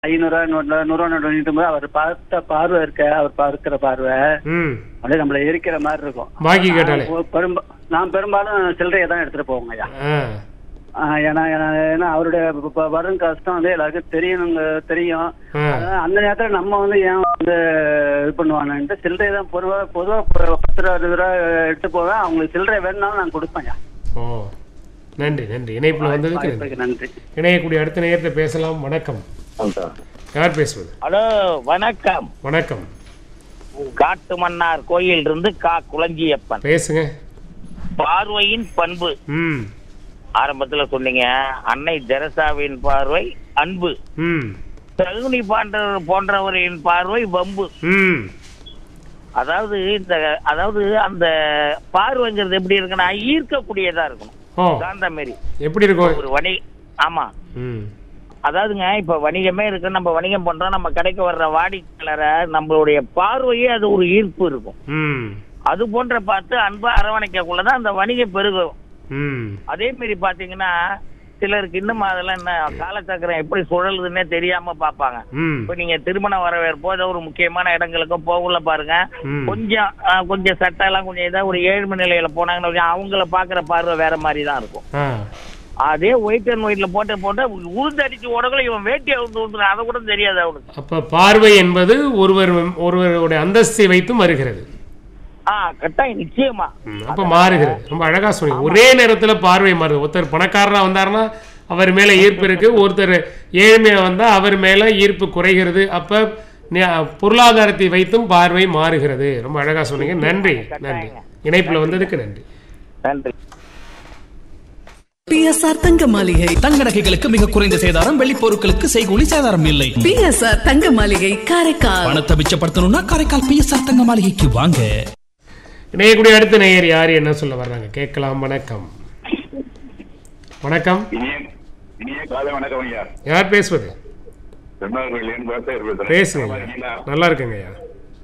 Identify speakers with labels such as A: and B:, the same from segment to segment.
A: ஐநூறுரூவா நோட்ல நூறுரூவா நோட்டு நீட்டும் போது அவர் பார்த்த பார்வை இருக்க அவர் பார்க்கிற பார்வை
B: ம்
A: அப்படியே நம்மள எரிக்கிற மாதிரி இருக்கும்
B: பாக்கி கேட்டாலே
A: நான் பெரும்பா நான் பெரும்பாலும் சில்லறையை தான் எடுத்துட்டு போவோங்க ஐயா
B: ஆ
A: ஆ, ஏன்னா ஏன்னா ஏன்னா அவருடைய ப- ப- வரும் கஷ்டம் வந்து எல்லாருக்கும் தெரியணுங்க தெரியும்
B: ஆ.
A: அதனால அந்த நேரத்துல நம்ம வந்து ஏன் வந்து இது பண்ணுவானுன்ட்டு சில்லறை தான் பொதுவா பொதுவா ப- பத்து ரூபா இருபது ரூபா எடுத்து போவேன் அவங்களுக்கு சில்லறை வேணும்னாலும் நான் கொடுப்பேன் ஐயா.
B: ஓ நன்றி நன்றி இணைப்பில் வந்ததுக்கு நன்றி
A: வாய்ப்புக்கு நன்றி
B: இணையக்கூடிய அடுத்த நேரத்தை பேசலாம் வணக்கம் யார் பேசுவது
C: ஹலோ வணக்கம்
B: வணக்கம்
C: காட்டு மன்னார் கோயில் இருந்து கா குளஞ்சியப்பன்
B: பேசுங்க
C: பார்வையின் பண்பு
B: ம்
C: ஆரம்பத்துல சொன்னீங்க அன்னை தெரசாவின் பார்வை அன்பு
B: ம்
C: தகுனி போன்ற போன்றவரின் பார்வை வம்பு
B: ம்
C: அதாவது இந்த அதாவது அந்த பார்வைங்கிறது எப்படி இருக்குன்னா ஈர்க்கக்கூடியதா இருக்கணும்
B: ஓ
C: காந்த மாரி
B: எப்படி இருக்கும்
C: ஒரு வணி ஆமா
B: ம்
C: அதாவதுங்க இப்ப வணிகமே இருக்கு நம்ம வணிகம் பண்றோம் நம்ம கடைக்கு வர்ற வாடிக்கையாளரை நம்மளுடைய பார்வையே அது ஒரு ஈர்ப்பு இருக்கும்
B: ம்
C: அது போன்ற பார்த்து அன்பா அரவணைக்கக்குள்ளதான் அந்த வணிகம் பெருகும்
B: ம்
C: அதே மாதிரி பாத்தீங்கன்னா சிலருக்கு இன்னும் அதெல்லாம் என்ன காலச்சக்கரம் எப்படி சுழலுதுன்னே தெரியாம பாப்பாங்க
B: ம்
C: இப்ப நீங்க திருமண வரவேற்போ ஏதோ ஒரு முக்கியமான இடங்களுக்கோ போகல பாருங்க
B: ம்.
C: கொஞ்சம் ஆ, கொஞ்சம் சட்டை எல்லாம் கொஞ்சம் ஏதாவது ஒரு ஏழ்மை நிலையில போனாங்கன்னு வச்சுக்கோங்க, அவங்கள பாக்குற பார்வை வேற மாதிரி தான் இருக்கும்
B: ஆ
C: அதே ஒயிட் அண்ட் ஒயிட்ல போட்டு போட்டு உளுந்து அடிச்சு ஓடக்குள்ள இவன் வேட்டி அவுந்து உண்டு அதை கூட தெரியாது அவனுக்கு
B: அப்போ பார்வை என்பது ஒருவர் ஒருவருடைய அந்தஸ்தை வைத்தும் வருகிறது
C: ஆ கட்டாயம் நிச்சயமா
B: ம், அப்ப மாறுகிறது ரொம்ப அழகா சொன்னீங்க ஒரே நேரத்துல பார்வை மாறுது ஒருத்தர் பணக்காரரா வந்தாருன்னா அவர் மேல ஈர்ப்பு இருக்கு ஒருத்தர் ஏழ்மையா வந்தா அவர் மேல ஈர்ப்பு குறைகிறது அப்ப நி- பொருளாதாரத்தை வைத்தும் பார்வை மாறுகிறது ரொம்ப அழகா சொன்னீங்க நன்றி நன்றி இணைப்புல வந்ததுக்கு நன்றி
C: நன்றி
D: பிஎஸ்ஆர் தங்க மாளிகை
E: தங்க நகைகளுக்கு மிக குறைந்த சேதாரம் வெள்ளி பொருட்களுக்கு செய்கூலி சேதாரம் இல்லை
D: பிஎஸ்ஆர் தங்க மாளிகை காரைக்கால்
E: பணத்தை மிச்சப்படுத்தணும்னா காரைக்கால் பிஎஸ்ஆர் தங்க மாளிகைக்கு வாங்க
B: இணையக்கூடிய அடுத்த நேயர் யார் என்ன சொல்ல வர்றாங்க கேட்கலாம் வணக்கம் வணக்கம்
F: இனிய இனிய காலை வணக்கம் ஐயா
B: யார் பேசுவது
F: திருநாகர்களின் விவசாயர் பேசுறேன்
B: பேசுங்க
F: நல்லா
B: ஐயா.
F: இருக்கீங்களா?
B: நல்லா இருக்குங்க ஐயா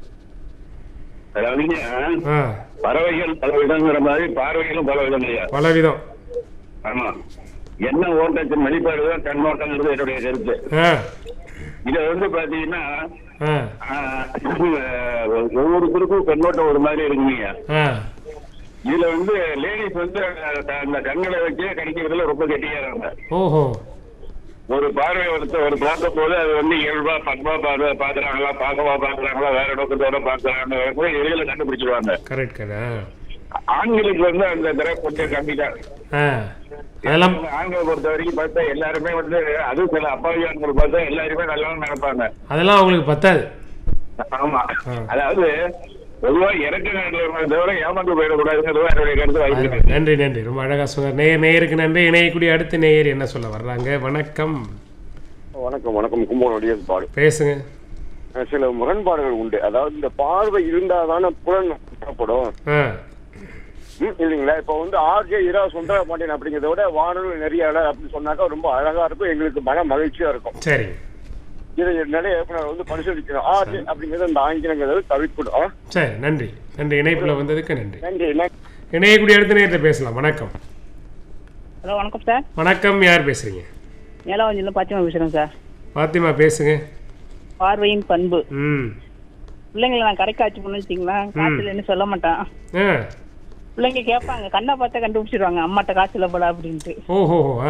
F: அதாவதுங்க
B: ஆ
F: பறவைகள் பல விதங்கிற மாதிரி பார்வைகளும் பல விதம் ஐயா
B: பலவிதம்
F: ஆமா என்ன ஓட்டத்தின் வெளிப்பாடுதான் கண்ணோட்டங்கிறது என்னுடைய கருத்து
B: ஆ
F: இத வந்து பாத்தீங்கன்னா
B: ஆ
F: ஆஹ், ஒவ்வொருத்தருக்கும் கண்ணோட்டம் ஒரு மாதிரி இருக்குங்க
B: ஆ
F: இதுல வந்து லேடிஸ் வந்து அஹ், அந்த கண்களை வச்சே கணிக்கிறதுல ரொம்ப கெட்டியாராங்க
B: ஓஹோ
F: ஒரு பார்வை ஒருத்தர் ஒரு பார்த்த போது அது வந்து இயல்பா பண்பா பார்வை பாக்குறாங்களா பார்க்கவா பாக்குறாங்களா வேற நோக்கத்தோட பாக்குறாங்க கூட எளிதில கண்டுபிடிச்சிருவாங்க
B: கரெக்ட் கரெக்ட்
F: ஆண்களுக்கு வந்து அந்த தடவை கொஞ்சம் கம்மி தான்
B: ஆ அதெல்லாம்
F: ஆண்களை பொறுத்த வரைக்கும் பார்த்தா எல்லாருமே வந்து அதுவும் சில அப்பாவி ஆண்கள் பார்த்தா எல்லாருமே நல்லா நினைப்பாங்க
B: அதெல்லாம் அவங்களுக்கு பத்தாது
F: ஆமா
B: ஆ.
F: அதாவது பொதுவா இறக்க நேரத்தில் தவிர ஏமாந்து போயிடக்கூடாதுங்கிறது என்னுடைய கருத்து வாய்ப்பு
B: நன்றி நன்றி ரொம்ப அழகா சொன்னார் நேயர் நேயருக்கு நன்றி இணையக்கூடிய அடுத்த நேயர் என்ன சொல்ல வர்றாங்க வணக்கம்
G: வணக்கம் வணக்கம் கும்பகோணம் டிஎஸ் பாடு
B: பேசுங்க
G: அஹ் சில முரண்பாடுகள் உண்டு அதாவது இந்த பார்வை இருந்தாதானே புலன் புலப்படும்
B: ஆ
G: ம், இல்லைங்களா இப்போ வந்து ஆர்ஜே இரா சுந்தர பாண்டியன் அப்படிங்கிறத விட வானொலி நிறைய இடம் அப்படின்னு சொன்னாக்கா ரொம்ப அழகா இருக்கும் எங்களுக்கு மன மகிழ்ச்சியா இருக்கும்
B: சரி
G: இதை நிறைய இயக்குனர் வந்து பரிசோதிக்கணும் ஆர்ஜே அப்படிங்கிறது அந்த ஆங்கிலங்கிறது தவிர்க்கணும் ஆ?
B: சரி நன்றி நன்றி இணைப்புல வந்ததுக்கு நன்றி
G: நன்றி நன்றி
B: இணையக்கூடிய அடுத்த நேரத்தை பேசலாம் வணக்கம்
H: ஹலோ வணக்கம் சார்
B: வணக்கம் யார் பேசுறீங்க
H: நீலாவஞ்சில பாத்திமா பேசுகிறேன் சார்
B: பாத்திமா பேசுங்க
H: பார்வையின் பண்பு
B: ம்
H: பிள்ளைங்களை நான் கரைக்கு ஆச்சு பண்ணு வச்சிங்களா காய்ச்சல் சொல்ல மாட்டேன்
B: ஆ
H: பிள்ளைங்க கேட்பாங்க கண்ணை பார்த்தா கண்டுபிடிச்சிருவாங்க அம்மாட்ட காய்ச்சல போல அப்படின்ட்டு
B: ஓஹோ ஆ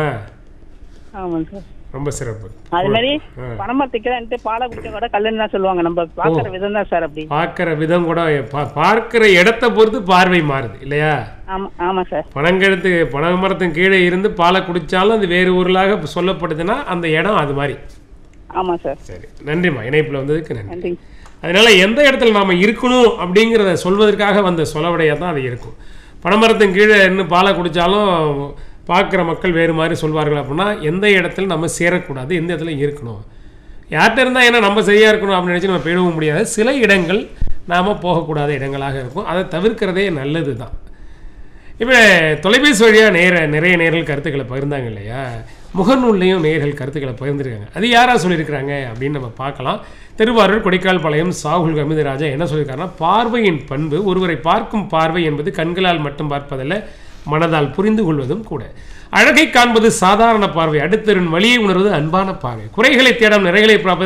H: ஆமாங்க சார்
B: ரொம்ப சிறப்பு
H: அது மாதிரி
B: ஆ.
H: பணமரத்துக்கு பாலை குடிச்ச கூட கல்லுன்னு தான் சொல்லுவாங்க நம்ம பார்க்குற விதம் தான் சார் அப்படி
B: பார்க்கிற விதம் கூட பா- பார்க்கிற இடத்தை பொறுத்து பார்வை மாறுது இல்லையா
H: ஆமா ஆமா சார்
B: பனங்கழுத்து பனை மரத்தின் கீழே இருந்து பாலை குடித்தாலும் அது வேறு ஊர்களாக சொல்லப்படுதுன்னா அந்த இடம் அது மாதிரி
H: ஆமா சார்
B: சரி நன்றிம்மா இணைப்பில் வந்ததுக்கு நன்றி
H: நன்றி
B: அதனால எந்த இடத்துல நாம் இருக்கணும் அப்படிங்கிறத சொல்வதற்காக வந்த சொலவடையாக தான் அது இருக்கும் பனைமரத்தின் கீழே இன்னும் பாலை குடித்தாலும் பார்க்குற மக்கள் வேறு மாதிரி சொல்வார்கள் அப்படின்னா எந்த இடத்துல நம்ம சேரக்கூடாது எந்த இடத்துல இருக்கணும் யார்கிட்ட இருந்தால் ஏன்னா நம்ம சரியாக இருக்கணும் அப்படின்னு நினச்சி நம்ம போயிடவும் முடியாது சில இடங்கள் நாம் போகக்கூடாத இடங்களாக இருக்கும் அதை தவிர்க்கிறதே நல்லது தான் இப்போ தொலைபேசி வழியாக நேர நிறைய நேர்கள் கருத்துக்களை பகிர்ந்தாங்க இல்லையா முகநூல்லையும் நேர்கள் கருத்துக்களை பகிர்ந்துருக்காங்க அது யாராக சொல்லியிருக்கிறாங்க அப்படின்னு நம்ம பார்க்கலாம் திருவாரூர் கொடைக்கால் பாளையம் சாகுல் கமிதராஜா என்ன சொல்லியிருக்காருன்னா பார்வையின் பண்பு ஒருவரை பார்க்கும் பார்வை என்பது கண்களால் மட்டும் பார்ப்பதல்ல மனதால் புரிந்து கொள்வதும் கூட அழகை காண்பது சாதாரண பார்வை அடுத்தரின் வழியை உணர்வது அன்பான பார்வை குறைகளை தேடாம் நிறைகளை பார்ப்பது